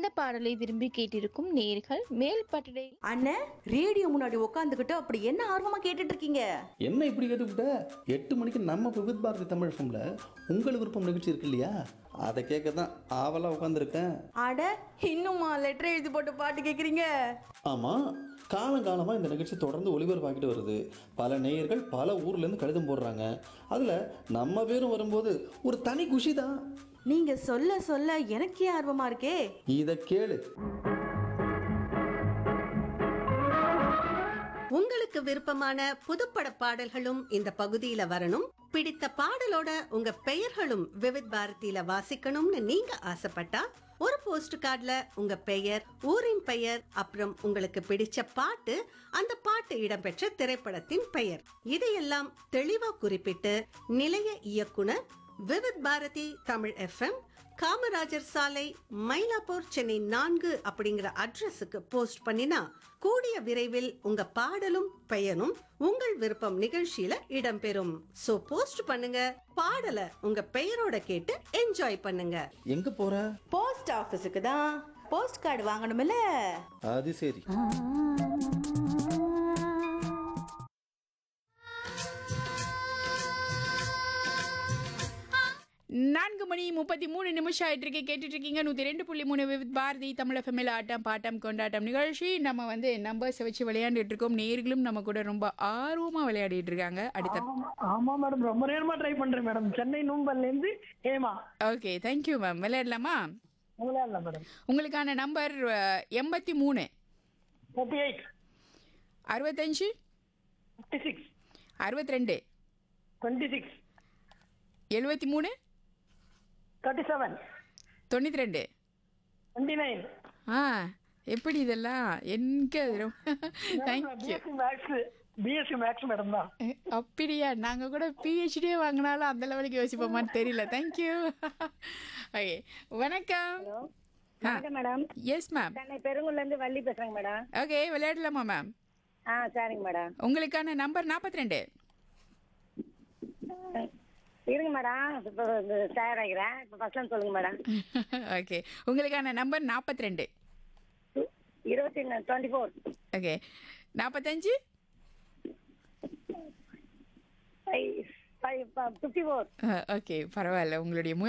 அந்த பாடலை விரும்பி கேட்டிருக்கும் நேர்கள் மேல் பட்டடை அண்ணன் ரேடியோ முன்னாடி உட்காந்துக்கிட்டு அப்படி என்ன ஆர்வமா கேட்டுட்டு இருக்கீங்க என்ன இப்படி கேட்டுவிட்ட எட்டு மணிக்கு நம்ம விவித் பாரதி தமிழ் ஃபம்ல உங்கள் விருப்பம் நிகழ்ச்சி இருக்கு இல்லையா அதை கேட்க தான் ஆவலாக உட்காந்துருக்கேன் அட இன்னுமா லெட்டர் எழுதி போட்டு பாட்டு கேக்குறீங்க ஆமாம் காலங்காலமாக இந்த நிகழ்ச்சி தொடர்ந்து ஒளிபரப்பாக்கிட்டு வருது பல நேயர்கள் பல ஊர்லேருந்து கடிதம் போடுறாங்க அதில் நம்ம பேரும் வரும்போது ஒரு தனி குஷி தான் நீங்க சொல்ல சொல்ல எனக்கே ஆர்வமா இருக்கே இதை கேளு உங்களுக்கு விருப்பமான புதுப்பட பாடல்களும் இந்த பகுதியில வரணும் பிடித்த பாடலோட உங்க பெயர்களும் விவித் பாரதியில வாசிக்கணும்னு நீங்க ஆசைப்பட்டா ஒரு போஸ்ட் கார்டுல உங்க பெயர் ஊரின் பெயர் அப்புறம் உங்களுக்கு பிடிச்ச பாட்டு அந்த பாட்டு இடம்பெற்ற திரைப்படத்தின் பெயர் இதையெல்லாம் தெளிவா குறிப்பிட்டு நிலைய இயக்குனர் விவித் பாரதி தமிழ் எஃப்எம் காமராஜர் சாலை மயிலாப்பூர் சென்னை நான்கு அப்படிங்கிற அட்ரஸுக்கு போஸ்ட் பண்ணினா கூடிய விரைவில் உங்க பாடலும் பெயரும் உங்கள் விருப்பம் நிகழ்ச்சியில இடம்பெறும் சோ போஸ்ட் பண்ணுங்க பாடலை உங்க பெயரோட கேட்டு என்ஜாய் பண்ணுங்க எங்கே போகிற போஸ்ட் ஆபீஸுக்கு தான் போஸ்ட் கார்டு வாங்கணும்ல அது சரி நான்கு மணி முப்பத்தி மூணு நிமிஷம் ஆயிட்டு இருக்கு கேட்டுட்டு இருக்கீங்க நூற்றி ரெண்டு புள்ளி மூணு வித் பாரதி தமிழ் எஃப்எம்எல் ஆட்டம் பாட்டம் கொண்டாட்டம் நிகழ்ச்சி நம்ம வந்து நம்பர்ஸை வச்சு விளையாண்டுட்டு இருக்கோம் நேர்களும் நம்ம கூட ரொம்ப ஆர்வமாக விளையாடிட்டு இருக்காங்க அடுத்த ஆமா- ஆமா மேடம் ரொம்ப நேரமா ட்ரை பண்றேன் மேடம் சென்னை நூம்பல்ல இருந்து ஹேமா ஓகே தேங்க்யூ மேம் விளையாடலாமா உங்களா இல்ல மேடம் உங்களுக்கான நம்பர் எண்பத்தி மூணு தேர்ட்டி எயிட் அறுபத்தஞ்சு ஃபிஃப்டி சிக்ஸ் அறுபத்தி ரெண்டு டுவெண்ட்டி சிக்ஸ் எழுபத்தி மூணு தேர்ட்டி செவன் தொண்ணூற்றி ரெண்டு டுவெண்ட்டி நைன் ஆ எப்படி இதெல்லாம் எனக்கு thank you BSc maths BSc maths madam தான் அப்படியா நாங்கள் கூட பிஹெச்டியே வாங்கினாலும் அந்த லெவலுக்கு யோசிப்போமான்னு தெரியல தேங்க்யூ ஓகே வணக்கம் வணக்கம் மேடம் எஸ் மேம் சென்னை பெருங்குள்ள இருந்து வள்ளி பேசுறேங்க மேடம் ஓகே விளையாடலாமா மேம் ஆ சரிங்க மேடம் உங்களுக்கான நம்பர் நாற்பத்தி ரெண்டு இருங்க மேடம் இப்போ தயாராகிறேன் இப்போ ஃபர்ஸ்ட்ல சொல்லுங்க மேடம் ஓகே உங்களுக்கான நம்பர் நாற்பத்தி ரெண்டு இருபத்தி டுவெண்ட்டி ஃபோர் ஓகே நாற்பத்தஞ்சு five five fifty four okay பரவாயில்ல உங்களுடைய